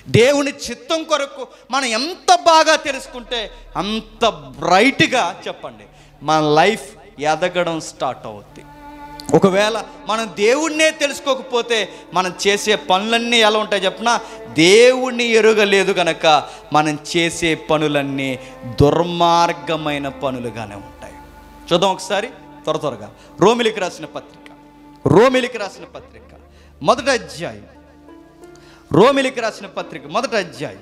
దేవుని చిత్తం కొరకు మనం ఎంత బాగా తెలుసుకుంటే అంత బ్రైట్గా చెప్పండి మన లైఫ్ ఎదగడం స్టార్ట్ అవుద్ది ఒకవేళ మనం దేవుణ్ణే తెలుసుకోకపోతే మనం చేసే పనులన్నీ ఎలా ఉంటాయి చెప్పిన దేవుణ్ణి ఎరుగలేదు గనక మనం చేసే పనులన్నీ దుర్మార్గమైన పనులుగానే ఉంటాయి చూద్దాం ఒకసారి త్వర త్వరగా రోమిలికి రాసిన పత్రిక రోమిలికి రాసిన పత్రిక మొదటి అధ్యాయం రోమిలికి రాసిన పత్రిక మొదటి అధ్యాయం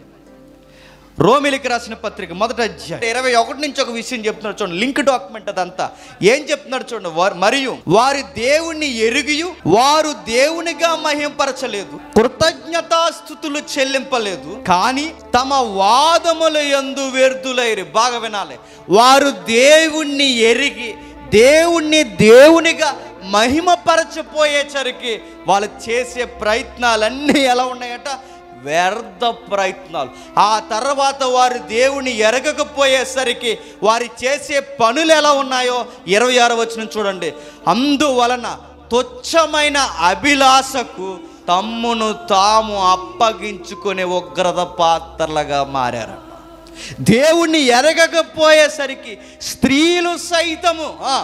రోమిలికి రాసిన పత్రిక మొదటి అధ్యాయం ఇరవై ఒకటి నుంచి ఒక విషయం చెప్తున్నాడు చూడండి లింక్ డాక్యుమెంట్ అదంతా ఏం చెప్తున్నాడు చూడండి వారు మరియు వారి దేవుణ్ణి ఎరిగియు వారు దేవునిగా మహింపరచలేదు కృతజ్ఞతాస్థుతులు చెల్లింపలేదు కానీ తమ వాదముల యందు వ్యర్థులైరు బాగా వినాలి వారు దేవుణ్ణి ఎరిగి దేవుణ్ణి దేవునిగా మహిమపరచపోయేసరికి వాళ్ళు చేసే ప్రయత్నాలన్నీ ఎలా ఉన్నాయట వ్యర్థ ప్రయత్నాలు ఆ తర్వాత వారు దేవుని ఎరగకపోయేసరికి వారు చేసే పనులు ఎలా ఉన్నాయో ఇరవై ఆరు వచ్చిన చూడండి అందువలన తుచ్చమైన అభిలాషకు తమ్మును తాము అప్పగించుకునే ఉగ్రత పాత్రలుగా మారారు దేవుణ్ణి ఎరగకపోయేసరికి స్త్రీలు సైతము ఆ,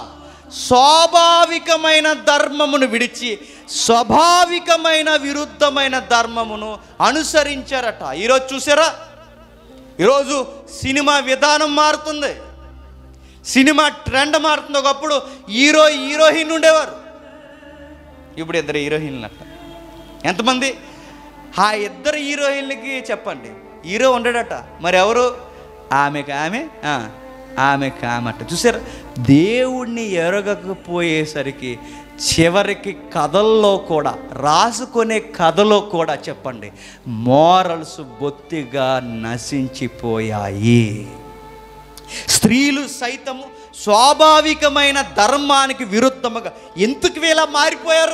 స్వాభావికమైన ధర్మమును విడిచి స్వాభావికమైన విరుద్ధమైన ధర్మమును అనుసరించారట ఈరోజు చూసారా ఈరోజు సినిమా విధానం మారుతుంది సినిమా ట్రెండ్ మారుతుంది ఒకప్పుడు హీరో హీరోయిన్ ఉండేవారు ఇప్పుడు ఇద్దరు హీరోయిన్లు అట్ట ఎంతమంది ఆ ఇద్దరు హీరోయిన్లకి చెప్పండి హీరో ఉండడట మరి ఎవరు ఆమెకు ఆమె ఆ, ఆమెకు ఆమె అట్ట చూసారు దేవుణ్ణి ఎరగకపోయేసరికి చివరికి కథల్లో కూడా రాసుకునే కథలో కూడా చెప్పండి మోరల్స్ బొత్తిగా నశించిపోయాయి స్త్రీలు సైతము స్వాభావికమైన ధర్మానికి విరుద్ధముగా ఎందుకు వీళ్ళ మారిపోయారు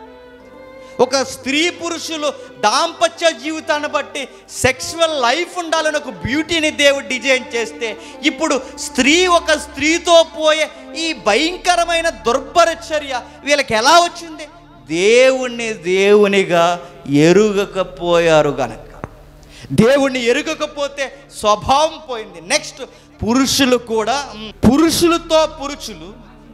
ఒక స్త్రీ పురుషులు దాంపత్య జీవితాన్ని బట్టి సెక్సువల్ లైఫ్ ఉండాలని ఒక బ్యూటీని దేవుడు డిజైన్ చేస్తే ఇప్పుడు స్త్రీ ఒక స్త్రీతో పోయే ఈ భయంకరమైన దుర్భరచర్య వీళ్ళకి ఎలా వచ్చింది దేవుణ్ణి దేవునిగా ఎరుగకపోయారు గనక దేవుణ్ణి ఎరుగకపోతే స్వభావం పోయింది నెక్స్ట్ పురుషులు కూడా మ్, పురుషులతో పురుషులు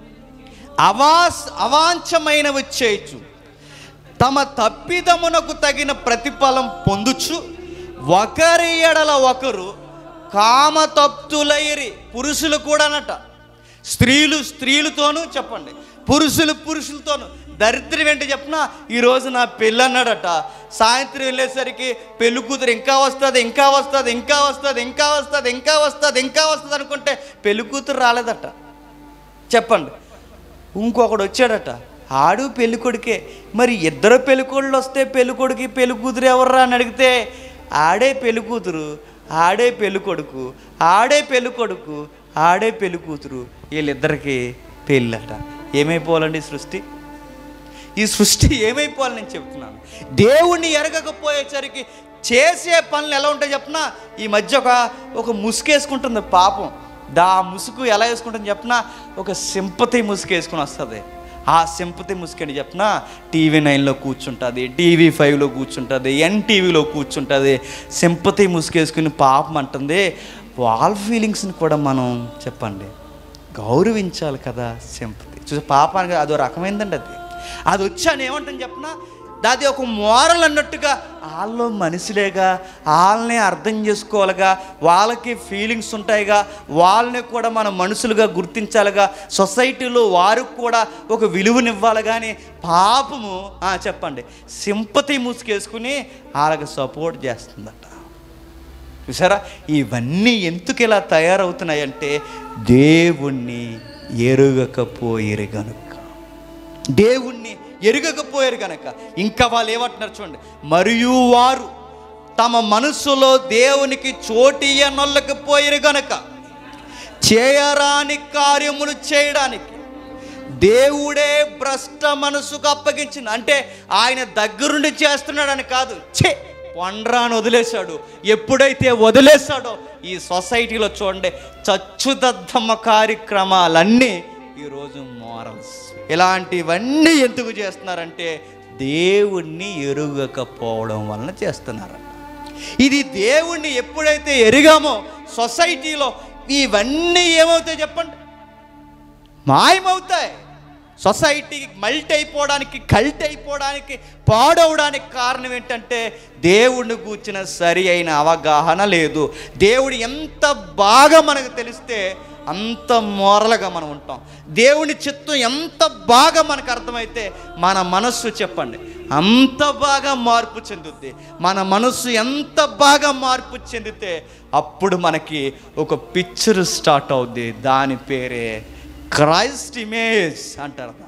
అవాస్ అవాంఛమైనవి చేయొచ్చు తమ తప్పిదమునకు తగిన ప్రతిఫలం పొందుచు ఒకరి ఎడల ఒకరు కామతప్తులైరి పురుషులు కూడానట స్త్రీలు స్త్రీలతోనూ చెప్పండి పురుషులు పురుషులతోనూ దరిద్రం ఏంటి చెప్పినా ఈరోజు నా పెళ్ళి అన్నాడట సాయంత్రం వెళ్ళేసరికి పెళ్లి కూతురు ఇంకా వస్తుంది ఇంకా వస్తుంది ఇంకా వస్తుంది ఇంకా వస్తుంది ఇంకా వస్తుంది ఇంకా వస్తుంది అనుకుంటే పెళ్లి కూతురు రాలేదట చెప్పండి ఇంకొకడు వచ్చాడట ఆడు పెళ్లి కొడుకే మరి ఇద్దరు పెళ్లి కొడులు వస్తే పెళ్లి కొడుకు పెళ్లి కూతురు ఎవర్రా అని అడిగితే ఆడే పెళ్లి కూతురు ఆడే పెళ్లి కొడుకు ఆడే పెళ్లి కొడుకు ఆడే పెళ్లి కూతురు వీళ్ళిద్దరికి పెళ్ళట ఏమైపోవాలండి ఈ సృష్టి ఈ సృష్టి ఏమైపోవాలి నేను చెప్తున్నాను దేవుణ్ణి ఎరగకపోయేసరికి చేసే పనులు ఎలా ఉంటాయి చెప్పనా ఈ మధ్య ఒక ఒక ముసుగేసుకుంటుంది పాపం దా ముసుగు ఎలా వేసుకుంటుంది చెప్పనా ఒక సింపతి ముసుగు వేసుకుని వస్తుంది ఆ సింపతి ముసుగు అని చెప్పనా టీవీ నైన్లో కూర్చుంటుంది టీవీ ఫైవ్లో కూర్చుంటుంది ఎన్టీవీలో కూర్చుంటుంది సింపతి ముసుగు వేసుకుని పాపం అంటుంది వాళ్ళ ఫీలింగ్స్ని కూడా మనం చెప్పండి గౌరవించాలి కదా సింపతి చూసి పాపానికి అదో రకమైందండి అది అది వచ్చాను ఏమంటాను చెప్పనా దాది ఒక మోరల్ అన్నట్టుగా వాళ్ళు మనుషులేగా వాళ్ళని అర్థం చేసుకోవాలిగా వాళ్ళకి ఫీలింగ్స్ ఉంటాయిగా వాళ్ళని కూడా మనం మనుషులుగా గుర్తించాలిగా సొసైటీలో వారికి కూడా ఒక విలువనివ్వాలి కానీ పాపము ఆ, చెప్పండి సింపతి మూసుకేసుకుని వాళ్ళకి సపోర్ట్ చేస్తుందట చూసారా ఇవన్నీ ఎందుకు ఇలా తయారవుతున్నాయంటే దేవుణ్ణి ఎరుగకపోయేరు గనుక దేవుణ్ణి ఎరుగకపోయారు గనక ఇంకా వాళ్ళు ఏమంటున్నారు చూడండి మరియు వారు తమ మనసులో దేవునికి చోటియనొల్లకపోయారు గనక చేయరాని కార్యములు చేయడానికి దేవుడే భ్రష్ట మనసుకు అప్పగించింది అంటే ఆయన దగ్గరుండి చేస్తున్నాడని కాదు ఛే వండ్రాను వదిలేశాడు ఎప్పుడైతే వదిలేశాడో ఈ సొసైటీలో చూడండి చచ్చుదద్దమ్మ కార్యక్రమాలన్నీ ఈరోజు మోరల్స్ ఇలాంటివన్నీ ఎందుకు చేస్తున్నారంటే దేవుణ్ణి ఎరుగకపోవడం వలన చేస్తున్నారంట ఇది దేవుణ్ణి ఎప్పుడైతే ఎరిగామో సొసైటీలో ఇవన్నీ ఏమవుతాయి చెప్పండి మాయమవుతాయి సొసైటీ మల్ట్ అయిపోవడానికి కల్ట్ అయిపోవడానికి పాడవడానికి కారణం ఏంటంటే దేవుడిని కూర్చిన సరి అయిన అవగాహన లేదు దేవుడు ఎంత బాగా మనకు తెలిస్తే అంత మోరలుగా మనం ఉంటాం దేవుని చిత్తం ఎంత బాగా మనకు అర్థమైతే మన మనస్సు చెప్పండి అంత బాగా మార్పు చెందుద్ది మన మనస్సు ఎంత బాగా మార్పు చెందితే అప్పుడు మనకి ఒక పిక్చర్ స్టార్ట్ అవుద్ది దాని పేరే క్రైస్ట్ ఇమేజ్ అంటారు